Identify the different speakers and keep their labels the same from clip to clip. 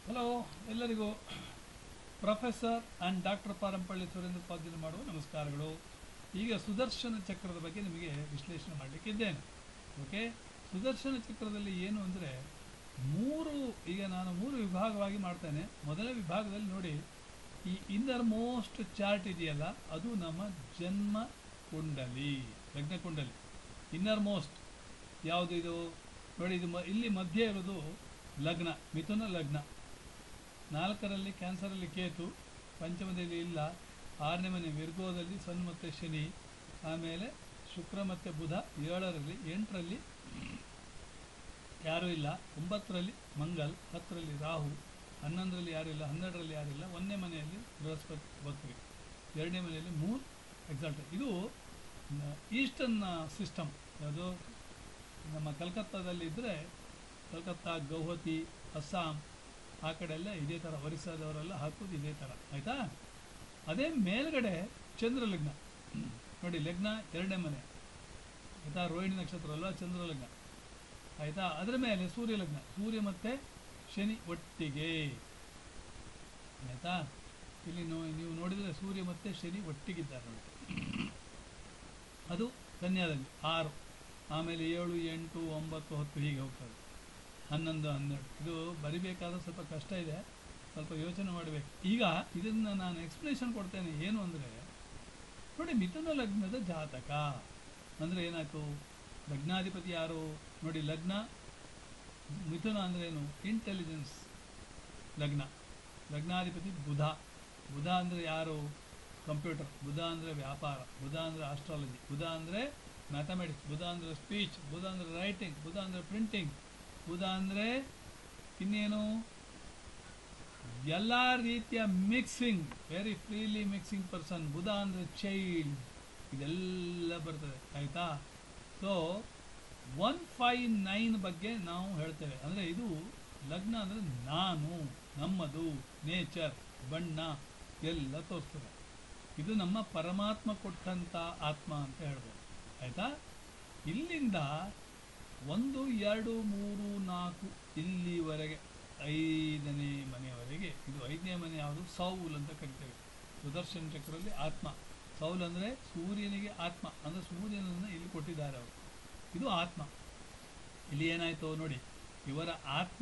Speaker 1: Hello ಎಲ್ಲರಿಗೂ professor and doctor Parampalli Surendra ಪಾದ್ಯನ ಮಾಡುವ ನಮಸ್ಕಾರಗಳು ಈಗ ಸುದರ್ಶನ ಚಕ್ರದ ಬಗ್ಗೆ ನಿಮಗೆ ವಿಶ್ಲೇಷಣೆ ಮಾಡಲಿಕ್ಕಿದ್ದೇನೆ ಓಕೆ ಸುದರ್ಶನ ಚಕ್ರದಲ್ಲಿ ಏನು ಅಂದರೆ ಮೂರು ಈಗ ನಾನು ಮೂರು ವಿಭಾಗವಾಗಿ ಮಾಡ್ತೇನೆ ಮೊದಲ ವಿಭಾಗದಲ್ಲಿ ನೋಡಿ ಈ ಇನ್ನರ್ ಮೋಸ್ಟ್ ಚಾರ್ಟ್ ಇದೆಯಲ್ಲ ಅದು ನಮ್ಮ ಜನ್ಮ ಕುಂಡಲಿ ಲಗ್ನ ಕುಂಡಲಿ ಇನ್ನರ್ ಮೋಸ್ಟ್ ಯಾವುದು ಇದು ನೋಡಿ ಇದು ಮ ಇಲ್ಲಿ ಮಧ್ಯೆ ಇರೋದು ಲಗ್ನ ಮಿಥುನ ಲಗ್ನ ನಾಲ್ಕರಲ್ಲಿ ಕ್ಯಾನ್ಸರಲ್ಲಿ ಕೇತು ಪಂಚಮದಲ್ಲಿ ಇಲ್ಲ ಆರನೇ ಮನೆ ವಿರ್ಗೋದಲ್ಲಿ ಸನ್ ಮತ್ತು ಶನಿ ಆಮೇಲೆ ಶುಕ್ರ ಮತ್ತು ಬುಧ ಏಳರಲ್ಲಿ ಎಂಟರಲ್ಲಿ ಯಾರೂ ಇಲ್ಲ ಒಂಬತ್ತರಲ್ಲಿ ಮಂಗಲ್ ಹತ್ತರಲ್ಲಿ ರಾಹು ಹನ್ನೊಂದರಲ್ಲಿ ಯಾರೂ ಇಲ್ಲ ಹನ್ನೆರಡರಲ್ಲಿ ಯಾರೂ ಇಲ್ಲ ಒಂದನೇ ಮನೆಯಲ್ಲಿ ಬೃಹಸ್ಪತಿ ಬಕ್ರಿ ಎರಡನೇ ಮನೆಯಲ್ಲಿ ಮೂನ್ ಎಕ್ಸಾಲ್ಟ್ ಇದು ಈಸ್ಟರ್ನ್ ಸಿಸ್ಟಮ್ ಯಾವುದು ನಮ್ಮ ಕಲ್ಕತ್ತಾದಲ್ಲಿ ಇದ್ದರೆ ಕಲ್ಕತ್ತಾ ಗೌಹತಿ ಅಸ್ಸಾಂ ಆ ಕಡೆ ಎಲ್ಲ ಇದೇ ಥರ ಒರಿಸ್ಸಾದವರೆಲ್ಲ ಹಾಕೋದು ಇದೇ ಥರ ಆಯಿತಾ ಅದೇ ಮೇಲ್ಗಡೆ ಚಂದ್ರ ಲಗ್ನ ನೋಡಿ ಲಗ್ನ ಎರಡನೇ ಮನೆ ಆಯಿತಾ ರೋಹಿಣಿ ನಕ್ಷತ್ರ ಅಲ್ವಾ ಚಂದ್ರ ಲಗ್ನ ಆಯಿತಾ ಅದರ ಮೇಲೆ ಸೂರ್ಯ ಲಗ್ನ ಸೂರ್ಯ ಮತ್ತು ಶನಿ ಒಟ್ಟಿಗೆ ಆಯಿತಾ ಇಲ್ಲಿ ನೋ ನೀವು ನೋಡಿದರೆ ಸೂರ್ಯ ಮತ್ತು ಶನಿ ಒಟ್ಟಿಗಿದ್ದಾರೆ ನೋಡಿ ಅದು ಕನ್ಯಾದಲ್ಲಿ ಆರು ಆಮೇಲೆ ಏಳು ಎಂಟು ಒಂಬತ್ತು ಹತ್ತು ಹೀಗೆ ಹೋಗ್ತದೆ ಹನ್ನೊಂದು ಹನ್ನೆರಡು ಇದು ಬರಿಬೇಕಾದ್ರೆ ಸ್ವಲ್ಪ ಕಷ್ಟ ಇದೆ ಸ್ವಲ್ಪ ಯೋಚನೆ ಮಾಡಬೇಕು ಈಗ ಇದನ್ನು ನಾನು ಎಕ್ಸ್ಪ್ಲನೇಷನ್ ಕೊಡ್ತೇನೆ ಏನು ಅಂದರೆ ನೋಡಿ ಮಿಥುನ ಲಗ್ನದ ಜಾತಕ ಅಂದರೆ ಏನಾಯಿತು ಲಗ್ನಾಧಿಪತಿ ಯಾರು ನೋಡಿ ಲಗ್ನ ಮಿಥುನ ಅಂದರೆ ಏನು ಇಂಟೆಲಿಜೆನ್ಸ್ ಲಗ್ನ ಲಗ್ನಾಧಿಪತಿ ಬುಧ ಬುಧ ಅಂದರೆ ಯಾರು ಕಂಪ್ಯೂಟರ್ ಬುಧ ಅಂದರೆ ವ್ಯಾಪಾರ ಬುಧ ಅಂದರೆ ಆಸ್ಟ್ರಾಲಜಿ ಬುಧ ಅಂದರೆ ಮ್ಯಾಥಮೆಟಿಕ್ಸ್ ಬುಧ ಅಂದರೆ ಸ್ಪೀಚ್ ಬುಧ ಅಂದರೆ ರೈಟಿಂಗ್ ಬುಧ ಅಂದರೆ ಪ್ರಿಂಟಿಂಗ್ ಬುಧ ಅಂದರೆ ಇನ್ನೇನು ಎಲ್ಲ ರೀತಿಯ mixing very freely mixing person Budha ಅಂದರೆ ಚೈಲ್ಡ್ ಇದೆಲ್ಲ ಬರ್ತದೆ ಆಯಿತಾ ಸೊ ಒನ್ ಫೈವ್ ನೈನ್ ಬಗ್ಗೆ ನಾವು ಹೇಳ್ತೇವೆ ಅಂದರೆ ಇದು ಲಗ್ನ ಅಂದರೆ ನಾನು ನಮ್ಮದು ನೇಚರ್ ಬಣ್ಣ ಎಲ್ಲ ತೋರಿಸ್ತದೆ ಇದು ನಮ್ಮ ಪರಮಾತ್ಮ ಕೊಟ್ಟಂಥ ಆತ್ಮ ಅಂತ ಹೇಳ್ಬೋದು ಆಯಿತಾ ಇಲ್ಲಿಂದ ಒಂದು ಎರಡು ಮೂರು ನಾಲ್ಕು ಇಲ್ಲಿವರೆಗೆ ಐದನೇ ಮನೆಯವರೆಗೆ ಇದು ಐದನೇ ಮನೆ ಯಾವುದು ಸೌಲ್ ಅಂತ ಕರಿತೇವೆ ಸುದರ್ಶನ ಚಕ್ರದಲ್ಲಿ ಆತ್ಮ ಸೌಲ್ ಅಂದರೆ ಸೂರ್ಯನಿಗೆ ಆತ್ಮ ಅಂದರೆ ಸೂರ್ಯನನ್ನು ಇಲ್ಲಿ ಕೊಟ್ಟಿದ್ದಾರೆ ಅವರು ಇದು ಆತ್ಮ ಇಲ್ಲಿ ಏನಾಯಿತು ನೋಡಿ ಇವರ ಆತ್ಮ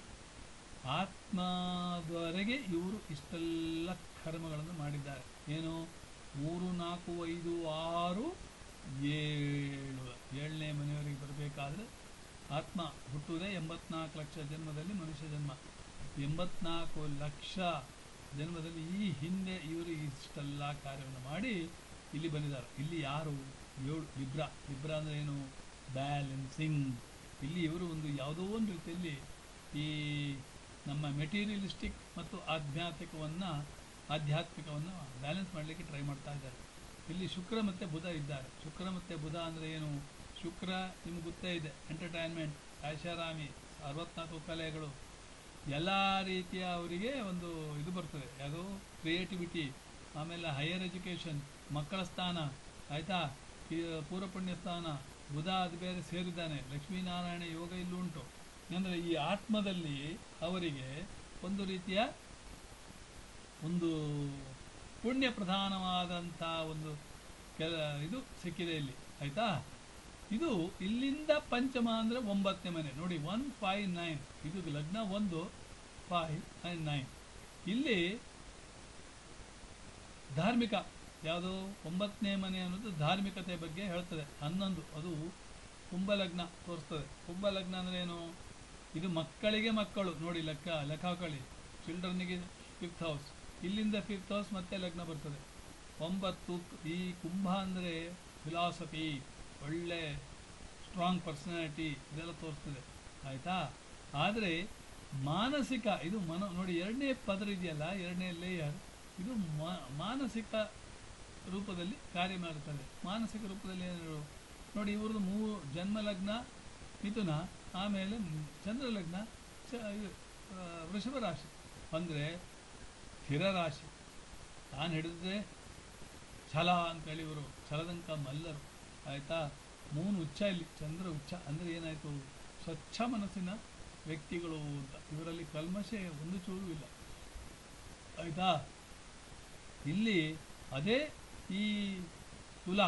Speaker 1: ಆತ್ಮದವರೆಗೆ ಇವರು ಇಷ್ಟೆಲ್ಲ ಕರ್ಮಗಳನ್ನು ಮಾಡಿದ್ದಾರೆ ಏನು ಮೂರು ನಾಲ್ಕು ಐದು ಆರು ಏಳು ಏಳನೇ ಮನೆಯವರೆಗೆ ಬರಬೇಕಾದ್ರೆ ಆತ್ಮ ಹುಟ್ಟುವುದೇ ಎಂಬತ್ನಾಲ್ಕು ಲಕ್ಷ ಜನ್ಮದಲ್ಲಿ ಮನುಷ್ಯ ಜನ್ಮ ಎಂಬತ್ನಾಲ್ಕು ಲಕ್ಷ ಜನ್ಮದಲ್ಲಿ ಈ ಹಿಂದೆ ಇವರು ಇಷ್ಟೆಲ್ಲ ಕಾರ್ಯವನ್ನು ಮಾಡಿ ಇಲ್ಲಿ ಬಂದಿದ್ದಾರೆ ಇಲ್ಲಿ ಯಾರು ಏಳು ಲಿಬ್ರಾ ಲಿಬ್ರಾ ಅಂದರೆ ಏನು ಬ್ಯಾಲೆನ್ಸಿಂಗ್ ಇಲ್ಲಿ ಇವರು ಒಂದು ಯಾವುದೋ ಒಂದು ರೀತಿಯಲ್ಲಿ ಈ ನಮ್ಮ ಮೆಟೀರಿಯಲಿಸ್ಟಿಕ್ ಮತ್ತು ಆಧ್ಯಾತ್ಮಿಕವನ್ನು ಆಧ್ಯಾತ್ಮಿಕವನ್ನು ಬ್ಯಾಲೆನ್ಸ್ ಮಾಡಲಿಕ್ಕೆ ಟ್ರೈ ಮಾಡ್ತಾ ಇದ್ದಾರೆ ಇಲ್ಲಿ ಶುಕ್ರ ಮತ್ತು ಬುಧ ಇದ್ದಾರೆ ಶುಕ್ರ ಮತ್ತು ಬುಧ ಅಂದರೆ ಏನು ಶುಕ್ರ ನಿಮ್ಗೆ ಗೊತ್ತೇ ಇದೆ ಎಂಟರ್ಟೈನ್ಮೆಂಟ್ ಐಷಾರಾಮಿ ಅರವತ್ನಾಲ್ಕು ಕಲೆಗಳು ಎಲ್ಲ ರೀತಿಯ ಅವರಿಗೆ ಒಂದು ಇದು ಬರ್ತದೆ ಯಾವುದು ಕ್ರಿಯೇಟಿವಿಟಿ ಆಮೇಲೆ ಹೈಯರ್ ಎಜುಕೇಷನ್ ಮಕ್ಕಳ ಸ್ಥಾನ ಆಯಿತಾ ಪೂರ್ವ ಪುಣ್ಯ ಸ್ಥಾನ ಬುಧ ಅದು ಬೇರೆ ಸೇರಿದ್ದಾನೆ ಲಕ್ಷ್ಮೀನಾರಾಯಣ ಯೋಗ ಇಲ್ಲುಂಟು ಅಂದರೆ ಈ ಆತ್ಮದಲ್ಲಿ ಅವರಿಗೆ ಒಂದು ರೀತಿಯ ಒಂದು ಪುಣ್ಯ ಪ್ರಧಾನವಾದಂಥ ಒಂದು ಕೆಲ ಇದು ಸಿಕ್ಕಿದೆ ಇಲ್ಲಿ ಆಯಿತಾ ಇದು ಇಲ್ಲಿಂದ ಪಂಚಮ ಅಂದರೆ ಒಂಬತ್ತನೇ ಮನೆ ನೋಡಿ ಒನ್ ಫೈವ್ ನೈನ್ ಇದು ಲಗ್ನ ಒಂದು ಫೈವ್ ಆ್ಯಂಡ್ ನೈನ್ ಇಲ್ಲಿ ಧಾರ್ಮಿಕ ಯಾವುದು ಒಂಬತ್ತನೇ ಮನೆ ಅನ್ನೋದು ಧಾರ್ಮಿಕತೆ ಬಗ್ಗೆ ಹೇಳ್ತದೆ ಹನ್ನೊಂದು ಅದು ಕುಂಭಲಗ್ನ ತೋರಿಸ್ತದೆ ಕುಂಭಲಗ್ನ ಅಂದರೆ ಏನು ಇದು ಮಕ್ಕಳಿಗೆ ಮಕ್ಕಳು ನೋಡಿ ಲೆಕ್ಕ ಲೆಕ್ಕ ಹಾಕೊಳ್ಳಿ ಚಿಲ್ಡ್ರನ್ನಿಗೆ ಫಿಫ್ತ್ ಹೌಸ್ ಇಲ್ಲಿಂದ ಫಿಫ್ತ್ ಹೌಸ್ ಮತ್ತೆ ಲಗ್ನ ಬರ್ತದೆ ಒಂಬತ್ತು ಈ ಕುಂಭ ಅಂದರೆ ಫಿಲಾಸಫಿ ಒಳ್ಳೆ ಸ್ಟ್ರಾಂಗ್ ಪರ್ಸನಾಲಿಟಿ ಇದೆಲ್ಲ ತೋರಿಸ್ತದೆ ಆಯಿತಾ ಆದರೆ ಮಾನಸಿಕ ಇದು ಮನೋ ನೋಡಿ ಎರಡನೇ ಪದರ ಇದೆಯಲ್ಲ ಎರಡನೇ ಲೇಯರ್ ಇದು ಮಾನಸಿಕ ರೂಪದಲ್ಲಿ ಕಾರ್ಯ ಮಾಡುತ್ತದೆ ಮಾನಸಿಕ ರೂಪದಲ್ಲಿ ಏನು ನೋಡಿ ಇವ್ರದ್ದು ಮೂ ಜನ್ಮ ಲಗ್ನ ಮಿಥುನ ಆಮೇಲೆ ಚಂದ್ರ ಲಗ್ನ ಚ ವೃಷಭ ರಾಶಿ ಅಂದರೆ ಸ್ಥಿರ ರಾಶಿ ತಾನು ಹಿಡಿದ್ರೆ ಛಲ ಅಂತೇಳಿ ಇವರು ಛಲದಂಕ ಮಲ್ಲರು ಆಯಿತಾ ಮೂನು ಉಚ್ಚ ಇಲ್ಲಿ ಚಂದ್ರ ಉಚ್ಚ ಅಂದರೆ ಏನಾಯಿತು ಸ್ವಚ್ಛ ಮನಸ್ಸಿನ ವ್ಯಕ್ತಿಗಳು ಅಂತ ಇವರಲ್ಲಿ ಕಲ್ಮಶ ಒಂದು ಚೂರು ಇಲ್ಲ ಆಯ್ತಾ ಇಲ್ಲಿ ಅದೇ ಈ ತುಲಾ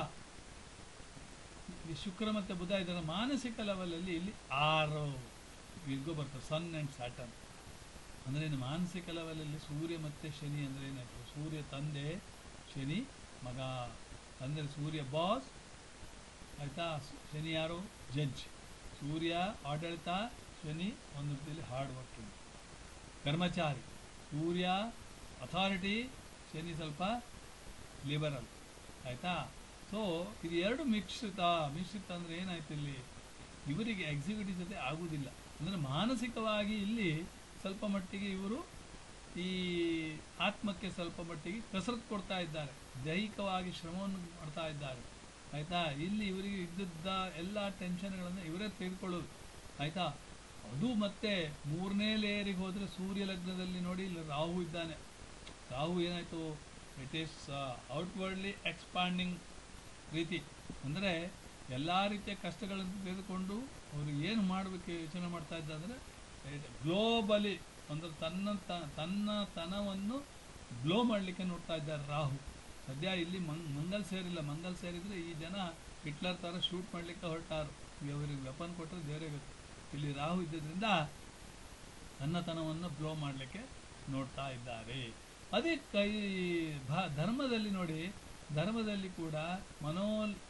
Speaker 1: ಈ ಶುಕ್ರ ಮತ್ತು ಬುಧ ಇದರ ಮಾನಸಿಕ ಲೆವೆಲಲ್ಲಿ ಇಲ್ಲಿ ಆರು ಇರ್ಗೋ ಬರ್ತದೆ ಸನ್ ಆ್ಯಂಡ್ ಸ್ಯಾಟರ್ನ್ ಅಂದರೆ ಇನ್ನು ಮಾನಸಿಕ ಲೆವೆಲಲ್ಲಿ ಸೂರ್ಯ ಮತ್ತು ಶನಿ ಅಂದರೆ ಏನಾಯ್ತು ಸೂರ್ಯ ತಂದೆ ಶನಿ ಮಗ ಅಂದರೆ ಸೂರ್ಯ ಬಾಸ್ ಆಯಿತಾ ಶನಿ ಯಾರು ಜಡ್ಜ್ ಸೂರ್ಯ ಆಡಳಿತ ಶನಿ ಒಂದು ರೀತಿಯಲ್ಲಿ ಹಾರ್ಡ್ ವರ್ಕಿಂಗ್ ಕರ್ಮಚಾರಿ ಸೂರ್ಯ ಅಥಾರಿಟಿ ಶನಿ ಸ್ವಲ್ಪ ಲಿಬರಲ್ ಆಯಿತಾ ಸೊ ಇದು ಎರಡು ಮಿಶ್ರಿತ ಮಿಶ್ರಿತ ಅಂದರೆ ಏನಾಯ್ತು ಇಲ್ಲಿ ಇವರಿಗೆ ಎಕ್ಸಿಕ್ಯೂಟಿವ್ ಜೊತೆ ಆಗುವುದಿಲ್ಲ ಅಂದರೆ ಮಾನಸಿಕವಾಗಿ ಇಲ್ಲಿ ಸ್ವಲ್ಪ ಮಟ್ಟಿಗೆ ಇವರು ಈ ಆತ್ಮಕ್ಕೆ ಸ್ವಲ್ಪ ಮಟ್ಟಿಗೆ ಕಸರತ್ತು ಕೊಡ್ತಾ ಇದ್ದಾರೆ ದೈಹಿಕವಾಗಿ ಶ್ರಮವನ್ನು ಮಾಡ್ತಾ ಇದ್ದಾರೆ ಆಯಿತಾ ಇಲ್ಲಿ ಇವರಿಗೆ ಇದ್ದದ್ದ ಎಲ್ಲ ಟೆನ್ಷನ್ಗಳನ್ನು ಇವರೇ ತೆಗೆದುಕೊಳ್ಳೋದು ಆಯಿತಾ ಅದು ಮತ್ತೆ ಮೂರನೇ ಲೇಯರಿಗೆ ಹೋದರೆ ಸೂರ್ಯ ಲಗ್ನದಲ್ಲಿ ನೋಡಿ ಇಲ್ಲಿ ರಾಹು ಇದ್ದಾನೆ ರಾಹು ಏನಾಯಿತು ಇಟ್ ಈಸ್ ಔಟ್ವರ್ಡ್ಲಿ ಎಕ್ಸ್ಪಾಂಡಿಂಗ್ ರೀತಿ ಅಂದರೆ ಎಲ್ಲ ರೀತಿಯ ಕಷ್ಟಗಳನ್ನು ತೆಗೆದುಕೊಂಡು ಅವರು ಏನು ಮಾಡಬೇಕು ಯೋಚನೆ ಮಾಡ್ತಾ ಇದ್ದ ಅಂದರೆ ಗ್ಲೋಬಲಿ ಅಂದರೆ ತನ್ನ ತ- ತನ್ನ ತನವನ್ನು ಗ್ಲೋ ಮಾಡಲಿಕ್ಕೆ ನೋಡ್ತಾ ಇದ್ದಾರೆ ರಾಹು ಸದ್ಯ ಇಲ್ಲಿ ಮಂಗ್ ಮಂಗಲ್ ಸೇರಿಲ್ಲ ಮಂಗಲ್ ಸೇರಿದರೆ ಈ ಜನ ಹಿಟ್ಲರ್ ಥರ ಶೂಟ್ ಮಾಡಲಿಕ್ಕೆ ಹೊರಟಾರು ಇವರಿಗೆ ವೆಪನ್ ಕೊಟ್ಟರೆ ಬೇರೆ ಗೊತ್ತು ಇಲ್ಲಿ ರಾಹು ಇದ್ದಿದ್ದರಿಂದ ತನ್ನತನವನ್ನು ಬ್ಲೋ ಮಾಡಲಿಕ್ಕೆ ನೋಡ್ತಾ ಇದ್ದಾರೆ ಅದೇ ಕೈ ಭಾ ಧರ್ಮದಲ್ಲಿ ನೋಡಿ ಧರ್ಮದಲ್ಲಿ ಕೂಡ ಮನೋ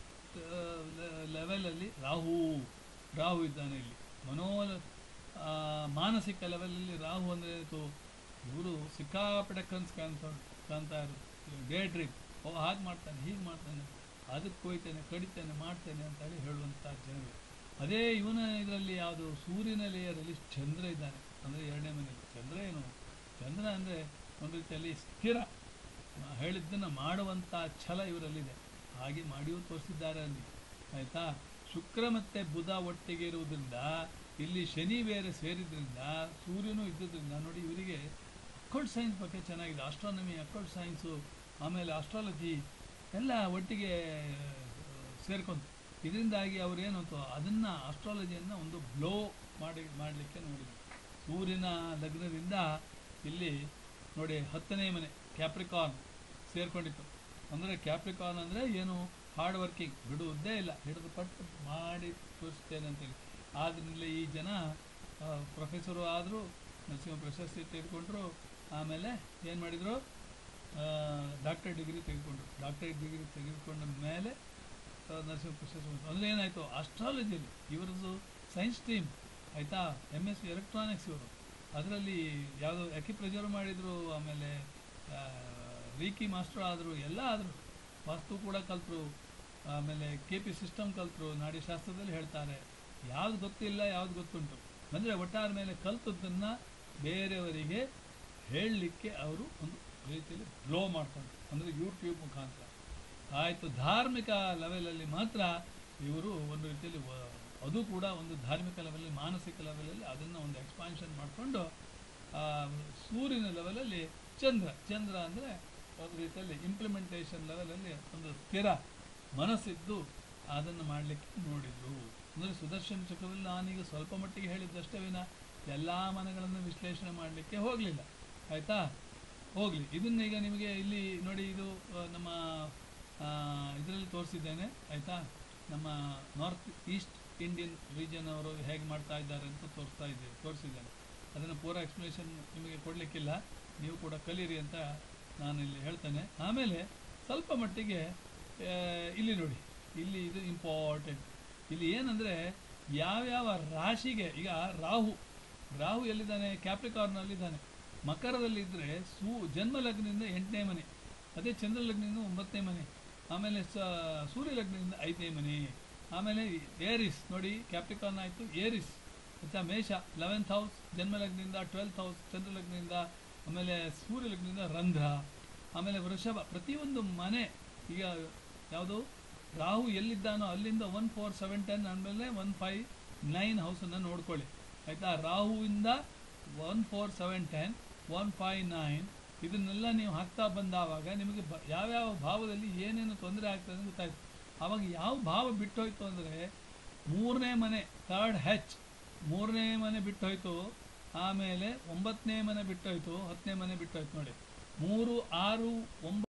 Speaker 1: ಲೆವೆಲಲ್ಲಿ ರಾಹು ರಾಹು ಇದ್ದಾನೆ ಇಲ್ಲಿ ಮನೋ ಆ, ಮಾನಸಿಕ ಲೆವೆಲಲ್ಲಿ ರಾಹು ಅಂದರೆ ಇವರು ಸಿಕ್ಕಾಪಟ್ಟೆ ಕನ್ಸು ಕಾಣ್ತಾ ಕಾಣ್ತಾ ಇರೋದು ಡೇ ಡ್ರೀಮ್ ಓ ಹಾಗೆ ಮಾಡ್ತಾನೆ ಹೀಗೆ ಮಾಡ್ತಾನೆ ಅದಕ್ಕೆ ಹೋಯ್ತಾನೆ ಕಡಿತಾನೆ ಮಾಡ್ತಾನೆ ಅಂತ ಹೇಳಿ ಹೇಳುವಂಥ ಜನರು ಅದೇ ಇವನ ಇದರಲ್ಲಿ ಯಾವುದು ಸೂರ್ಯನ ಲೇಯರಲ್ಲಿ ಚಂದ್ರ ಇದ್ದಾನೆ ಅಂದರೆ ಎರಡನೇ ಮನೆಯಲ್ಲಿ ಚಂದ್ರ ಏನು ಚಂದ್ರ ಅಂದರೆ ಒಂದು ರೀತಿಯಲ್ಲಿ ಸ್ಥಿರ ನಾ ಹೇಳಿದ್ದನ್ನು ಮಾಡುವಂಥ ಛಲ ಇವರಲ್ಲಿದೆ ಹಾಗೆ ಮಾಡಿಯೂ ತೋರಿಸಿದ್ದಾರೆ ಅಲ್ಲಿ ಆಯಿತಾ ಶುಕ್ರ ಮತ್ತು ಬುಧ ಒಟ್ಟಿಗೆ ಇರುವುದರಿಂದ ಇಲ್ಲಿ ಶನಿ ಬೇರೆ ಸೇರಿದ್ರಿಂದ ಸೂರ್ಯನೂ ಇದ್ದುದರಿಂದ ನೋಡಿ ಇವರಿಗೆ ಅಕೌಂಟ್ ಸೈನ್ಸ್ ಬಗ್ಗೆ ಚೆನ್ನಾಗಿದೆ ಆಸ್ಟ್ರಾನಮಿ ಅಕೌಂಟ್ ಸೈನ್ಸು ಆಮೇಲೆ ಆಸ್ಟ್ರಾಲಜಿ ಎಲ್ಲ ಒಟ್ಟಿಗೆ ಸೇರ್ಕೊಂತು ಇದರಿಂದಾಗಿ ಅವರೇನು ಅಂತ ಅದನ್ನು ಆಸ್ಟ್ರಾಲಜಿಯನ್ನು ಒಂದು ಬ್ಲೋ ಮಾಡಿ ಮಾಡಲಿಕ್ಕೆ ನೋಡಿದರು ಸೂರ್ಯನ ಲಗ್ನದಿಂದ ಇಲ್ಲಿ ನೋಡಿ ಹತ್ತನೇ ಮನೆ ಕ್ಯಾಪ್ರಿಕಾರ್ನ್ ಸೇರ್ಕೊಂಡಿತ್ತು ಅಂದರೆ ಕ್ಯಾಪ್ರಿಕಾರ್ನ್ ಅಂದರೆ ಏನು ಹಾರ್ಡ್ ವರ್ಕಿಂಗ್ ಬಿಡುವುದೇ ಇಲ್ಲ ಹಿಡಿದು ಪಟ್ಟು ಮಾಡಿ ತೋರಿಸ್ತೇನೆ ಅಂತೇಳಿ ಆದ್ದರಿಂದ ಈ ಜನ ಪ್ರೊಫೆಸರು ಆದರು ನರಸಿಂಹ ಪ್ರಶಸ್ತಿ ತೆಗೆದುಕೊಂಡ್ರು ಆಮೇಲೆ ಏನು ಮಾಡಿದರು ಡಾಕ್ಟರ್ ಡಿಗ್ರಿ ತೆಗೆದುಕೊಂಡ್ರು ಡಾಕ್ಟರೇಟ್ ಡಿಗ್ರಿ ತೆಗೆದುಕೊಂಡ ಮೇಲೆ ಆ, ನರಸಿಂಹ ಪ್ರಶಸ್ತಿ ಬಂತು. ಅಂದರೆ ಏನಾಯಿತು ಆಸ್ಟ್ರಾಲಜಿಯಲ್ಲಿ ಇವರದ್ದು ಸೈನ್ಸ್ ಸ್ಟ್ರೀಮ್ ಆಯಿತಾ ಎಮ್ ಎಸ್ ಸಿ ಎಲೆಕ್ಟ್ರಾನಿಕ್ಸ್ ಇವರು ಅದರಲ್ಲಿ ಯಾವುದೋ ಪ್ರೆಜರ್ ಮಾಡಿದರು ಆಮೇಲೆ ಆ, ರೀಕಿ ಮಾಸ್ಟರ್ ಆದರು ಎಲ್ಲ ಆದರು ವಾಸ್ತು ಕೂಡ ಕಲ್ತರು ಆಮೇಲೆ ಕೆ ಪಿ ಸಿಸ್ಟಮ್ ಕಲ್ತರು ನಾಡಿಶಾಸ್ತ್ರದಲ್ಲಿ ಹೇಳ್ತಾರೆ ಯಾವ್ದು ಗೊತ್ತಿಲ್ಲ ಯಾವ್ದು ಗೊತ್ತುಂಟು ಅಂದರೆ ಒಟ್ಟಾರ ಮೇಲೆ ಕಲ್ತದ್ದನ್ನು ಬೇರೆಯವರಿಗೆ ಹೇಳಲಿಕ್ಕೆ ಅವರು ಒಂದು ರೀತಿಯಲ್ಲಿ ಬ್ಲೋ ಮಾಡ್ತಾರೆ ಅಂದರೆ ಯೂಟ್ಯೂಬ್ ಮುಖಾಂತರ ಆಯಿತು ಧಾರ್ಮಿಕ ಲೆವೆಲಲ್ಲಿ ಮಾತ್ರ ಇವರು ಒಂದು ರೀತಿಯಲ್ಲಿ ವ- ಅದು ಕೂಡ ಒಂದು ಧಾರ್ಮಿಕ ಲೆವೆಲಲ್ಲಿ ಮಾನಸಿಕ ಲೆವೆಲಲ್ಲಿ ಅದನ್ನು ಒಂದು ಎಕ್ಸ್ಪಾನ್ಷನ್ ಮಾಡಿಕೊಂಡು ಸೂರ್ಯನ ಲೆವೆಲಲ್ಲಿ ಚಂದ್ರ ಚಂದ್ರ ಅಂದರೆ ಒಂದು ರೀತಿಯಲ್ಲಿ ಇಂಪ್ಲಿಮೆಂಟೇಷನ್ ಲೆವೆಲಲ್ಲಿ ಒಂದು ಸ್ಥಿರ ಮನಸ್ಸಿದ್ದು ಅದನ್ನು ಮಾಡಲಿಕ್ಕೆ ನೋಡಿದರು ಅಂದರೆ ಸುದರ್ಶನ್ ಚಕ್ರದಲ್ಲಿ ನಾನೀಗ ಸ್ವಲ್ಪ ಮಟ್ಟಿಗೆ ಹೇಳಿದ್ದಷ್ಟೇ ವಿನ ಎಲ್ಲ ಮನೆಗಳನ್ನು ವಿಶ್ಲೇಷಣೆ ಮಾಡಲಿಕ್ಕೆ ಹೋಗಲಿಲ್ಲ ಆಯಿತಾ ಹೋಗಲಿ ಇದನ್ನ ಈಗ ನಿಮಗೆ ಇಲ್ಲಿ ನೋಡಿ ಇದು ಆ, ನಮ್ಮ ಇದರಲ್ಲಿ ತೋರಿಸಿದ್ದೇನೆ ಆಯಿತಾ ನಮ್ಮ ನಾರ್ತ್ ಈಸ್ಟ್ ಇಂಡಿಯನ್ ರೀಜನ್ ಅವರು ಹೇಗೆ ಮಾಡ್ತಾ ಇದ್ದಾರೆ ಅಂತ ತೋರಿಸ್ತಾ ಇದ್ದೇವೆ ತೋರಿಸಿದ್ದೇನೆ ಅದನ್ನು ಪೂರ ಎಕ್ಸ್ಪ್ಲನೇಷನ್ ನಿಮಗೆ ಕೊಡಲಿಕ್ಕಿಲ್ಲ ನೀವು ಕೂಡ ಕಲೀರಿ ಅಂತ ನಾನು ಇಲ್ಲಿ ಹೇಳ್ತೇನೆ ಆಮೇಲೆ ಸ್ವಲ್ಪ ಮಟ್ಟಿಗೆ ಆ, ಇಲ್ಲಿ ನೋಡಿ ಇಲ್ಲಿ ಇದು ಇಂಪಾರ್ಟೆಂಟ್ ಇಲ್ಲಿ ಏನಂದರೆ ಯಾವ್ಯಾವ ರಾಶಿಗೆ ಈಗ ರಾಹು ರಾಹು ಎಲ್ಲಿದ್ದಾನೆ ಕ್ಯಾಪ್ರಿಕಾರ್ನಲ್ಲಿದ್ದಾನೆ ಮಕರದಲ್ಲಿದ್ದರೆ ಸೂ ಜನ್ಮ ಲಗ್ನದಿಂದ ಎಂಟನೇ ಮನೆ ಅದೇ ಚಂದ್ರ ಲಗ್ನದಿಂದ ಒಂಬತ್ತನೇ ಮನೆ ಆಮೇಲೆ ಸ ಸೂರ್ಯ ಲಗ್ನದಿಂದ ಐದನೇ ಮನೆ ಆಮೇಲೆ ಏರಿಸ್ ನೋಡಿ ಕ್ಯಾಪ್ರಿಕಾರ್ನ್ ಆಯಿತು ಏರಿಸ್ ಆಯ್ತಾ ಮೇಷ ಲೆವೆಂತ್ ಹೌಸ್ ಜನ್ಮ ಲಗ್ನದಿಂದ ಟ್ವೆಲ್ತ್ ಹೌಸ್ ಚಂದ್ರ ಲಗ್ನದಿಂದ ಆಮೇಲೆ ಸೂರ್ಯ ಲಗ್ನದಿಂದ ರಂಧ್ರ ಆಮೇಲೆ ವೃಷಭ ಪ್ರತಿಯೊಂದು ಮನೆ ಈಗ ಯಾವುದು ರಾಹು ಎಲ್ಲಿದ್ದಾನೋ ಅಲ್ಲಿಂದ ಒನ್ ಫೋರ್ ಸೆವೆನ್ ಟೆನ್ ಆದಮೇಲೆ ಒನ್ ಫೈವ್ ನೈನ್ ಹೌಸನ್ನು ನೋಡ್ಕೊಳ್ಳಿ ಆಯಿತಾ ರಾಹುವಿಂದ one four seven ten one five nine ಇದನ್ನೆಲ್ಲ ನೀವು ಹಾಕ್ತಾ ಬಂದಾವಾಗ ನಿಮಗೆ ಬ ಯಾವ್ಯಾವ ಭಾವದಲ್ಲಿ ಏನೇನು ತೊಂದರೆ ಆಗ್ತದೆ ಅಂತ ಗೊತ್ತಾಯ್ತು ಆವಾಗ ಯಾವ ಭಾವ ಬಿಟ್ಟೋಯ್ತು ಅಂದರೆ ಮೂರನೇ ಮನೆ ಥರ್ಡ್ ಹೆಚ್ ಮೂರನೇ ಮನೆ ಬಿಟ್ಟು ಹೋಯ್ತು ಆಮೇಲೆ ಒಂಬತ್ತನೇ ಮನೆ ಬಿಟ್ಟು ಹೋಯ್ತು ಹತ್ತನೇ ಮನೆ ಬಿಟ್ಟು ಹೋಯ್ತು ನೋಡಿ ಮೂರು ಆರು ಒಂಬತ್ತು